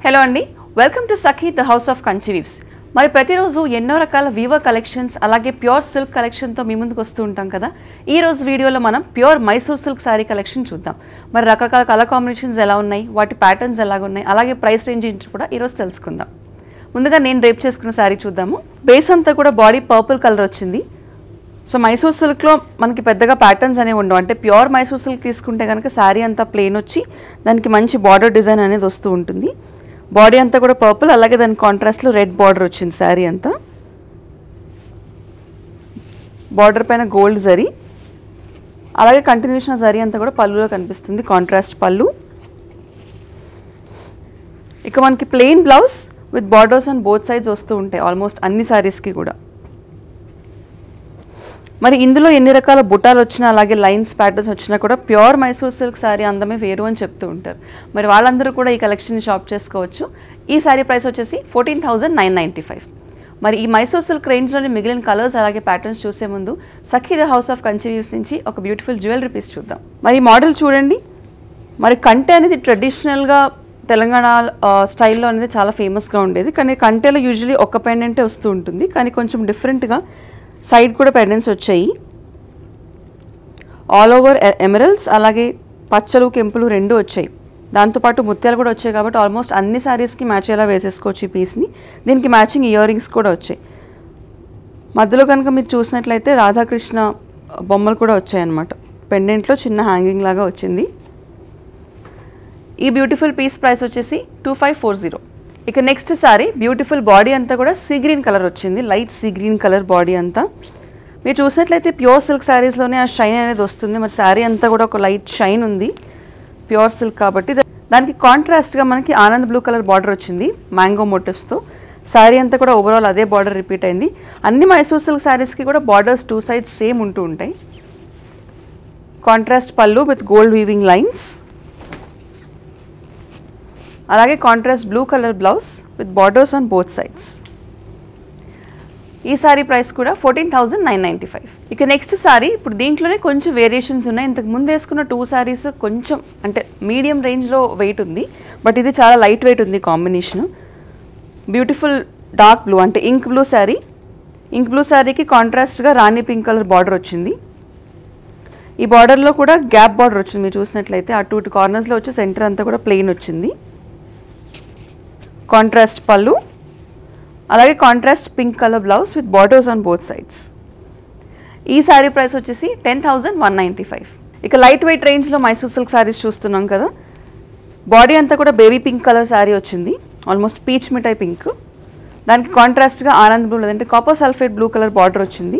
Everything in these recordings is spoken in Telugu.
హలో అండి welcome to Sakhi the house of Kanchi weaves మరి ప్రతిరోజు ఎన్నో రకాల వీవర్ కలెక్షన్స్ అలాగే ప్యూర్ సిల్క్ కలెక్షన్తో మీ ముందుకు వస్తూ ఉంటాం కదా ఈ రోజు వీడియోలో మనం pure Mysore silk sari collection చూద్దాం మరి రకరకాల కలర్ కాంబినేషన్స్ ఎలా ఉన్నాయి వాటి ప్యాటర్న్స్ ఎలాగ ఉన్నాయి అలాగే ప్రైస్ రేంజ్ ఏంటి కూడా ఈరోజు తెలుసుకుందాం ముందుగా నేను రేప్ చేసుకున్న శారీ చూద్దాము బేస్ అంతా కూడా బాడీ పర్పుల్ కలర్ వచ్చింది సో మైసూర్ సిల్క్లో మనకి పెద్దగా ప్యాటర్న్స్ అనేవి ఉండవు అంటే ప్యూర్ మైసూర్ సిల్క్ తీసుకుంటే కనుక శారీ అంతా ప్లెయిన్ వచ్చి దానికి మంచి బార్డర్ డిజైన్ అనేది వస్తూ ఉంటుంది బాడీ అంతా కూడా పర్పుల్ అలాగే దాని కాంట్రాస్ట్లో రెడ్ బార్డర్ వచ్చింది శారీ అంతా బార్డర్ పైన గోల్డ్ జరీ అలాగే కంటిన్యూషన్ జరీ అంతా కూడా పళ్ళులో కనిపిస్తుంది కాంట్రాస్ట్ పళ్ళు ఇక మనకి plain blouse with borders on both sides వస్తూ ఉంటాయి ఆల్మోస్ట్ అన్ని శారీస్కి కూడా మరి ఇందులో ఎన్ని రకాల బుట్టాలు వచ్చినా అలాగే లైన్స్ ప్యాటర్న్స్ వచ్చినా కూడా ప్యూర్ మైసూర్ సిల్క్ శారీ అందమే వేరు అని చెప్తూ ఉంటారు మరి వాళ్ళందరూ కూడా ఈ కలెక్షన్ని షాప్ చేసుకోవచ్చు ఈ శారీ ప్రైస్ వచ్చేసి fourteen thousand nine ninety five మరి ఈ మైసూర్ సిల్క్ రేంజ్లోని మిగిలిన కలర్స్ అలాగే ప్యాటర్న్స్ చూసే ముందు Sakhi the house of Kanchi views నుంచి ఒక బ్యూటిఫుల్ జ్యువెలరీ పీస్ చూద్దాం మరి ఈ మోడల్ చూడండి మరి కంటె అనేది ట్రెడిషనల్గా తెలంగాణ ఆ, స్టైల్లో అనేది చాలా ఫేమస్గా ఉండేది కానీ కంటెలో యూజువలీ ఒక పెండెంటే వస్తూ ఉంటుంది కానీ కొంచెం డిఫరెంట్గా సైడ్ కూడా పెండెంట్స్ వచ్చాయి ఆల్ ఓవర్ ఎమరల్స్ అలాగే పచ్చలు కెంపులు రెండు వచ్చాయి దాంతోపాటు ముత్యాలు కూడా వచ్చాయి కాబట్టి ఆల్మోస్ట్ అన్ని శారీస్కి మ్యాచ్ అయ్యేలా వేసేసుకోవచ్చు ఈ పీస్ని దీనికి మ్యాచింగ్ ఇయర్ రింగ్స్ కూడా వచ్చాయి మధ్యలో కనుక మీరు చూసినట్లయితే రాధాకృష్ణ బొమ్మలు కూడా వచ్చాయన్నమాట పెండెంట్లో చిన్న హ్యాంగింగ్ లాగా వచ్చింది ఈ బ్యూటిఫుల్ పీస్ ప్రైస్ వచ్చేసి టూ ఫైవ్ ఫోర్ జీరో ఇక నెక్స్ట్ సారీ బ్యూటిఫుల్ బాడీ అంతా కూడా సీ గ్రీన్ కలర్ వచ్చింది light sea green colour body అంతా మీరు చూసినట్లయితే ప్యూర్ సిల్క్ శారీస్లోనే ఆ షైన్ అనేది వస్తుంది మరి శారీ అంతా కూడా ఒక లైట్ షైన్ ఉంది ప్యూర్ సిల్క్ కాబట్టి దా- దానికి కాంట్రాస్ట్గా మనకి ఆనంద్ బ్లూ కలర్ బార్డర్ వచ్చింది మ్యాంగో మోటివ్స్తో శారీ అంతా కూడా ఓవరాల్ అదే బార్డర్ రిపీట్ అయింది అన్ని మైసూర్ సిల్క్ శారీస్కి కూడా బార్డర్స్ టూ సైడ్స్ సేమ్ ఉంటూ ఉంటాయి contrast pallu with gold weaving lines అలాగే contrast blue colour blouse with borders on both sides ఈ సారీ ప్రైస్ కూడా fourteen thousand nine ninety five ఇక నెక్స్ట్ సారీ ఇప్పుడు దీంట్లోనే కొంచెం వేరియేషన్స్ ఉన్నాయి ఇంతకు ముందు వేసుకున్న టూ సారీస్ కొంచెం అంటే మీడియం రేంజ్లో వెయిట్ ఉంది బట్ ఇది చాలా లైట్ వెయిట్ ఉంది కాంబినేషన్ బ్యూటిఫుల్ డార్క్ బ్లూ అంటే ink blue sari ink blue శారీకి కాంట్రాస్ట్గా రాణి పింక్ కలర్ బార్డర్ వచ్చింది ఈ బార్డర్లో కూడా గ్యాప్ బార్డర్ వచ్చింది మీరు చూసినట్లయితే అటు ఇటు కార్నర్స్లో వచ్చి సెంటర్ అంతా కూడా ప్లెయిన్ వచ్చింది కాంట్రాస్ట్ పళ్ళు అలాగే contrast pink colour blouse with borders on both sides ఈ శారీ ప్రైస్ వచ్చేసి ten thousand one ninety five ఇక లైట్ వెయిట్ రేంజ్లో మైసూర్ సిల్క్ శారీస్ చూస్తున్నాం కదా బాడీ అంతా కూడా బేబీ పింక్ కలర్ శారీ వచ్చింది ఆల్మోస్ట్ పీచ్ మిఠాయి పింక్ దానికి కాంట్రాస్ట్గా ఆనంద్ బ్లూ లేదంటే copper sulphate blue colour border వచ్చింది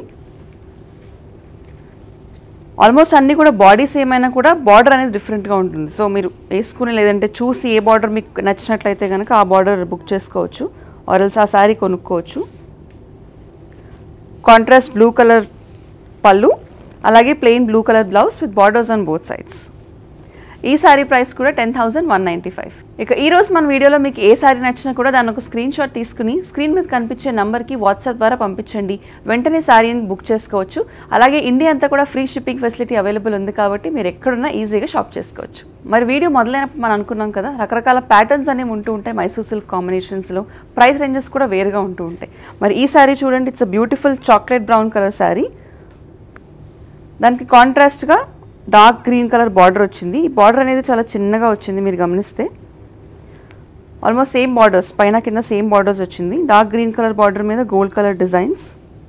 ఆల్మోస్ట్ అన్నీ కూడా బాడీస్ ఏమైనా కూడా బార్డర్ అనేది డిఫరెంట్గా ఉంటుంది సో మీరు వేసుకుని లేదంటే చూసి ఏ బార్డర్ మీకు నచ్చినట్లయితే కనుక ఆ బార్డర్ బుక్ చేసుకోవచ్చు ఆరల్స్ ఆ శారీ కొనుక్కోవచ్చు కాంట్రాస్ట్ బ్లూ కలర్ పళ్ళు అలాగే plain blue colour blouse with borders on both sides ఈ సారీ ప్రైస్ కూడా ten thousand one ninety five ఇక ఈ రోజు మన వీడియోలో మీకు ఏ సారీ నచ్చినా కూడా దాని ఒక స్క్రీన్ షాట్ తీసుకుని స్క్రీన్ మీద కనిపించే నంబర్కి వాట్సాప్ ద్వారా పంపించండి వెంటనే శారీని బుక్ చేసుకోవచ్చు అలాగే ఇండియా అంతా కూడా ఫ్రీ షిప్పింగ్ ఫెసిలిటీ అవైలబుల్ ఉంది కాబట్టి మీరు ఎక్కడున్నా ఈజీగా షాప్ చేసుకోవచ్చు మరి వీడియో మొదలైనప్పుడు మనం అనుకున్నాం కదా రకరకాల ప్యాటర్న్స్ అనేవి ఉంటూ ఉంటాయి మైసూర్ సిల్క్ కాంబినేషన్స్లో ప్రైస్ రేంజెస్ కూడా వేరుగా ఉంటూ ఉంటాయి మరి ఈ సారీ చూడండి it's a beautiful chocolate brown colour sari దానికి కాంట్రాస్ట్గా డార్క్ గ్రీన్ కలర్ బార్డర్ వచ్చింది ఈ బార్డర్ అనేది చాలా చిన్నగా వచ్చింది మీరు గమనిస్తే ఆల్మోస్ట్ సేమ్ బార్డర్స్ పైన కింద సేమ్ బార్డర్స్ వచ్చింది డార్క్ గ్రీన్ కలర్ బార్డర్ మీద gold colour designs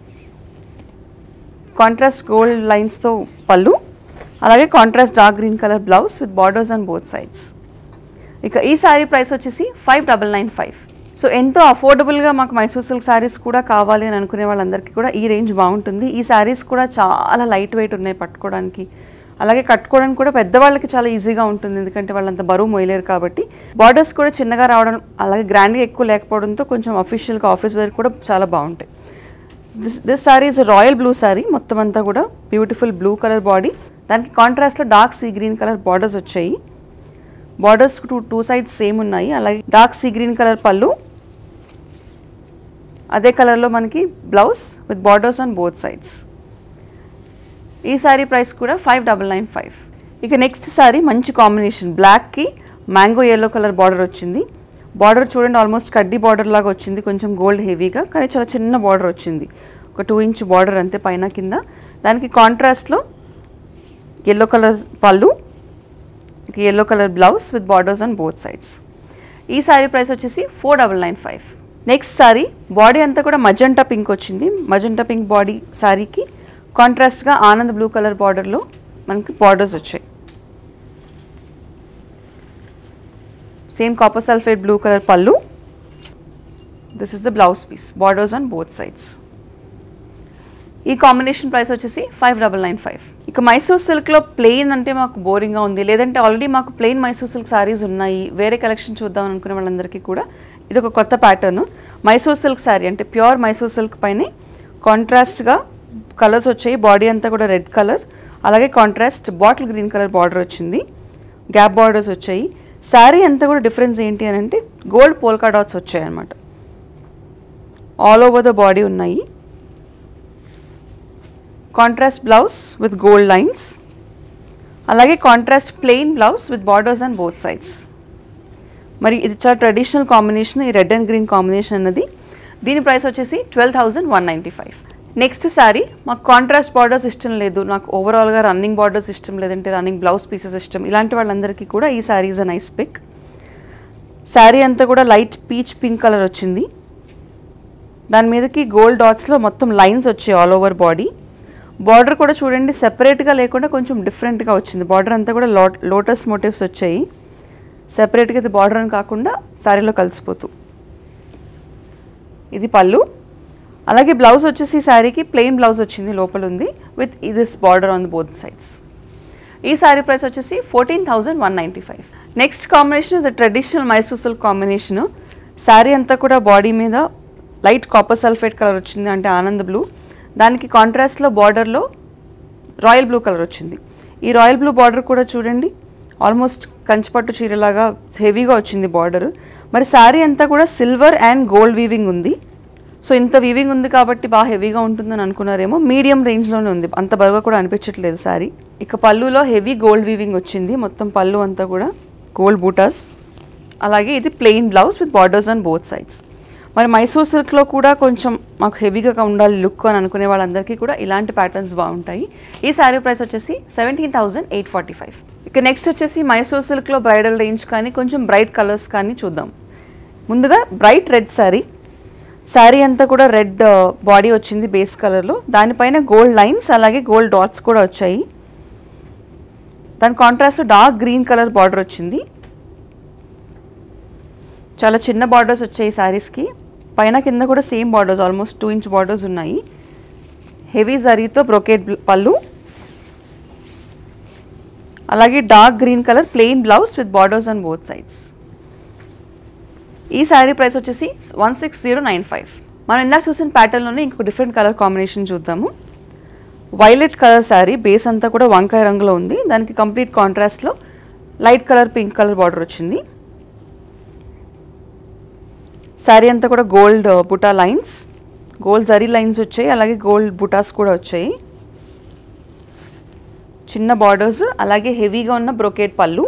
contrast gold లైన్స్తో పళ్ళు అలాగే contrast dark green colour blouse with borders on both sides ఇక ఈ శారీ ప్రైస్ వచ్చేసి five double nine five so ఎంతో అఫోర్డబుల్గా మాకు మైసూర్ సిల్క్ శారీస్ కూడా కావాలి అని అనుకునే వాళ్ళందరికీ కూడా ఈ రేంజ్ బాగుంటుంది ఈ శారీస్ కూడా చాలా లైట్ వెయిట్ ఉన్నాయి పట్టుకోవడానికి అలాగే కట్టుకోవడానికి కూడా పెద్దవాళ్ళకి చాలా ఈజీగా ఉంటుంది ఎందుకంటే వాళ్ళంత బరువు మోయలేరు కాబట్టి బార్డర్స్ కూడా చిన్నగా రావడం అలాగే గ్రాండ్గా ఎక్కువ లేకపోవడంతో కొంచెం అఫీషియల్గా ఆఫీస్ వేర్ కూడా చాలా బాగుంటాయి this this sari is royal blue sari మొత్తం అంతా కూడా బ్యూటిఫుల్ బ్లూ కలర్ బాడీ దానికి కాంట్రాస్ట్లో dark sea green colour borders వచ్చాయి borders two two sides same ఉన్నాయి అలాగే డార్క్ సీ గ్రీన్ కలర్ పళ్ళు అదే కలర్లో మనకి blouse with borders on both sides ఈ సారీ ప్రైస్ కూడా ఫైవ్ డబల్ నైన్ ఫైవ్ ఇక నెక్స్ట్ సారీ మంచి కాంబినేషన్ బ్లాక్కి మ్యాంగో ఎల్లో కలర్ బార్డర్ వచ్చింది బార్డర్ చూడండి ఆల్మోస్ట్ కడ్డీ బార్డర్ లాగా వచ్చింది కొంచెం గోల్డ్ హెవీగా కానీ చాలా చిన్న బార్డర్ వచ్చింది ఒక టూ ఇంచ్ బార్డర్ అంతే పైన కింద దానికి కాంట్రాస్ట్లో yellow colour pallu yellow colour blouse with borders on both sides ఈ సారీ ప్రైస్ వచ్చేసి four double nine five next sari body అంతా కూడా మజంటా పింక్ వచ్చింది మజంటా పింక్ బాడీ సారీకి కాంట్రాస్ట్గా ఆనంద్ బ్లూ కలర్ బార్డర్లో మనకి బార్డర్స్ వచ్చాయి same copper sulphate blue colour pallu this is the blouse piece borders on both sides ఈ కాంబినేషన్ ప్రైస్ వచ్చేసి ఫైవ్ డబల్ నైన్ ఫైవ్ ఇక మైసూర్ సిల్క్లో ప్లెయిన్ అంటే మాకు బోరింగ్గా ఉంది లేదంటే ఆల్రెడీ మాకు ప్లెయిన్ మైసూర్ సిల్క్ సారీస్ ఉన్నాయి వేరే కలెక్షన్ చూద్దాం అనుకునే వాళ్ళందరికీ కూడా ఇది ఒక కొత్త ప్యాటర్న్ మైసూర్ సిల్క్ శారీ అంటే ప్యూర్ మైసూర్ సిల్క్ పైనే కాంట్రాస్ట్గా కలర్స్ వచ్చాయి బాడీ అంతా కూడా రెడ్ కలర్ అలాగే contrast bottle green colour border వచ్చింది గ్యాప్ బార్డర్స్ వచ్చాయి శారీ అంతా కూడా డిఫరెన్స్ ఏంటి అని అంటే గోల్డ్ పోల్కా డాట్స్ వచ్చాయి అనమాట ఆల్ ఓవర్ ద బాడీ ఉన్నాయి contrast blouse with gold lines అలాగే contrast plain blouse with borders and both sides మరి ఇది చాలా ట్రెడిషనల్ కాంబినేషన్ ఈ రెడ్ అండ్ గ్రీన్ కాంబినేషన్ అన్నది దీని ప్రైస్ వచ్చేసి twelve thousand one ninety five next sari మాకు కాంట్రాస్ట్ బార్డర్స్ ఇష్టం లేదు నాకు ఓవరాల్గా రన్నింగ్ బార్డర్స్ ఇష్టం లేదంటే రన్నింగ్ బ్లౌజ్ పీసెస్ ఇష్టం ఇలాంటి వాళ్ళందరికీ కూడా ఈ sari is a nice pick sari అంతా కూడా లైట్ పీచ్ పింక్ కలర్ వచ్చింది దాని మీదకి గోల్డ్ డాట్స్లో మొత్తం లైన్స్ వచ్చాయి ఆల్ ఓవర్ బాడీ బార్డర్ కూడా చూడండి సెపరేట్గా లేకుండా కొంచెం డిఫరెంట్గా వచ్చింది బార్డర్ అంతా కూడా లో లోటస్ మోటివ్స్ వచ్చాయి సెపరేట్గా ఇది బార్డర్ అని కాకుండా శారీలో కలిసిపోతూ ఇది పళ్ళు అలాగే బ్లౌజ్ వచ్చేసి ఈ శారీకి ప్లెయిన్ బ్లౌజ్ వచ్చింది లోపల ఉంది with this border on both sides ఈ శారీ ప్రైస్ వచ్చేసి fourteen thousand one ninety five next combination is traditional Mysore silk combination sari అంతా కూడా బాడీ మీద లైట్ కాపర్ సల్ఫేట్ కలర్ వచ్చింది అంటే ఆనంద్ బ్లూ దానికి కాంట్రాస్ట్లో బార్డర్లో రాయల్ బ్లూ కలర్ వచ్చింది ఈ రాయల్ బ్లూ బార్డర్ కూడా చూడండి ఆల్మోస్ట్ కంచిపట్టు చీరలాగా హెవీగా వచ్చింది బార్డర్ మరి శారీ అంతా కూడా సిల్వర్ అండ్ గోల్డ్ వీవింగ్ ఉంది సో ఇంత వీవింగ్ ఉంది కాబట్టి బాగా హెవీగా ఉంటుందని అనుకున్నారేమో మీడియం రేంజ్లోనే ఉంది అంత బరువుగా కూడా అనిపించట్లేదు శారీ ఇక పళ్ళులో హెవీ గోల్డ్ వీవింగ్ వచ్చింది మొత్తం పళ్ళు అంతా కూడా గోల్డ్ బూటాస్ అలాగే ఇది plain blouse with borders on both sides మరి మైసూర్ సిల్క్లో కూడా కొంచెం మాకు హెవీగా ఉండాలి లుక్ అని అనుకునే వాళ్ళందరికీ కూడా ఇలాంటి ప్యాటర్న్స్ బాగుంటాయి ఈ శారీ ప్రైస్ వచ్చేసి seventeen thousand eight forty five ఇక నెక్స్ట్ వచ్చేసి మైసూర్ సిల్క్లో బ్రైడల్ రేంజ్ కానీ కొంచెం బ్రైట్ కలర్స్ కానీ చూద్దాం ముందుగా బ్రైట్ రెడ్ శారీ శారీ అంతా కూడా రెడ్ బాడీ వచ్చింది బేస్ కలర్లో దానిపైన గోల్డ్ లైన్స్ అలాగే గోల్డ్ డాట్స్ కూడా వచ్చాయి దాని contrast dark green colour border వచ్చింది చాలా చిన్న బార్డర్స్ వచ్చాయి ఈ శారీస్కి పైన కింద కూడా same borders almost two inch borders ఉన్నాయి హెవీ జరీతో బ్రొకేట్ పళ్ళు అలాగే dark green colour plain blouse with borders on both sides ఈ శారీ ప్రైస్ వచ్చేసి one six zero nine five మనం ఇందాక చూసిన ప్యాటర్న్లోనే ఇంకొక డిఫరెంట్ కలర్ కాంబినేషన్ చూద్దాము వైలెట్ కలర్ శారీ బేస్ అంతా కూడా వంకాయ రంగులో ఉంది దానికి కంప్లీట్ కాంట్రాస్ట్లో light colour pink colour border వచ్చింది శారీ అంతా కూడా గోల్డ్ బుటా లైన్స్ గోల్డ్ జరీ లైన్స్ వచ్చాయి అలాగే గోల్డ్ బుటాస్ కూడా వచ్చాయి చిన్న బార్డర్స్ అలాగే హెవీగా ఉన్న బ్రొకేట్ పళ్ళు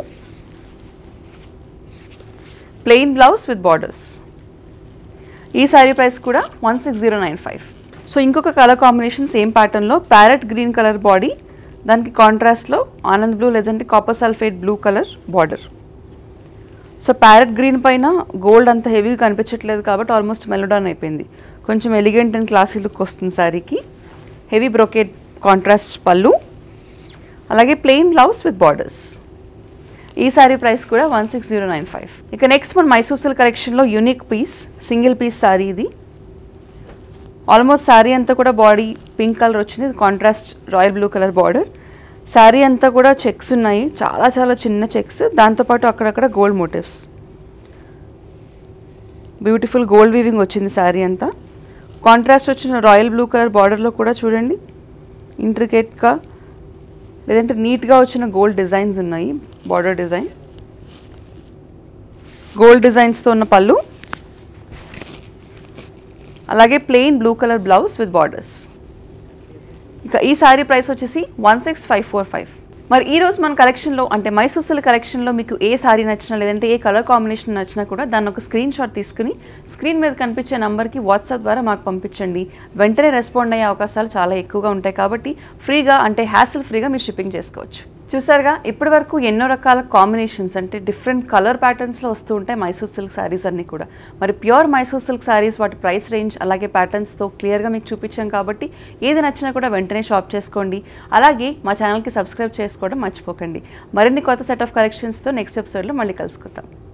ప్లెయిన్ బ్లౌజ్ విత్ బార్డర్స్ ఈ శారీ ప్రైస్ కూడా one six zero nine five so ఇంకొక కలర్ కాంబినేషన్ సేమ్ ప్యాటర్న్లో ప్యారెట్ గ్రీన్ కలర్ బాడీ దానికి కాంట్రాస్ట్లో ఆనంద్ బ్లూ లేదంటే copper sulphate blue colour border so parrot green పైన గోల్డ్ అంత హెవీగా కనిపించట్లేదు కాబట్టి ఆల్మోస్ట్ మెలోడాన్ అయిపోయింది కొంచెం ఎలిగెంట్ అండ్ క్లాసీ లుక్ వస్తుంది శారీకి హెవీ బ్రొకేట్ కాంట్రాస్ట్ పళ్ళు అలాగే ప్లెయిన్ బ్లౌజ్ విత్ బార్డర్స్ ఈ శారీ ప్రైస్ కూడా one six zero nine five ఇక నెక్స్ట్ మన మైసూర్ సిల్క్ కలెక్షన్లో unique piece single piece sari ఇది ఆల్మోస్ట్ శారీ అంతా కూడా బాడీ పింక్ కలర్ వచ్చింది contrast royal blue colour border sari అంతా కూడా చెక్స్ ఉన్నాయి చాలా చాలా చిన్న చెక్స్ దాంతోపాటు అక్కడక్కడ gold motifs beautiful gold weaving వచ్చింది శారీ అంతా కాంట్రాస్ట్ వచ్చిన రాయల్ బ్లూ కలర్ బార్డర్లో కూడా చూడండి ఇంట్రికేట్గా లేదంటే నీట్గా వచ్చిన గోల్డ్ డిజైన్స్ ఉన్నాయి బార్డర్ డిజైన్ గోల్డ్ డిజైన్స్తో ఉన్న పళ్ళు అలాగే plain blue colour blouse with borders ఇక ఈ శారీ ప్రైస్ వచ్చేసి one six five four five మరి ఈ రోజు మన కలెక్షన్లో అంటే మైసూర్ సిల్క్ కలెక్షన్లో మీకు ఏ సారీ నచ్చినా లేదంటే ఏ కలర్ కాంబినేషన్ నచ్చినా కూడా దాన్ని ఒక స్క్రీన్ షాట్ తీసుకుని స్క్రీన్ మీద కనిపించే నంబర్కి వాట్సాప్ ద్వారా మాకు పంపించండి వెంటనే రెస్పాండ్ అయ్యే అవకాశాలు చాలా ఎక్కువగా ఉంటాయి కాబట్టి ఫ్రీగా అంటే హ్యాసిల్ ఫ్రీగా మీరు షిప్పింగ్ చేసుకోవచ్చు చూసారుగా ఇప్పటి వరకు ఎన్నో రకాల కాంబినేషన్స్ అంటే డిఫరెంట్ కలర్ ప్యాటర్న్స్లో వస్తూ ఉంటాయి మైసూర్ సిల్క్ శారీస్ అన్నీ కూడా మరి ప్యూర్ మైసూర్ సిల్క్ శారీస్ వాటి ప్రైస్ రేంజ్ అలాగే ప్యాటర్న్స్తో క్లియర్గా మీకు చూపించాం కాబట్టి ఏది నచ్చినా కూడా వెంటనే షాప్ చేసుకోండి అలాగే మా ఛానల్కి సబ్స్క్రైబ్ చేసుకోవడం మర్చిపోకండి మరిన్ని కొత్త సెట్ ఆఫ్ కలెక్షన్స్తో నెక్స్ట్ ఎపిసోడ్లో మళ్ళీ కలుసుకుందాం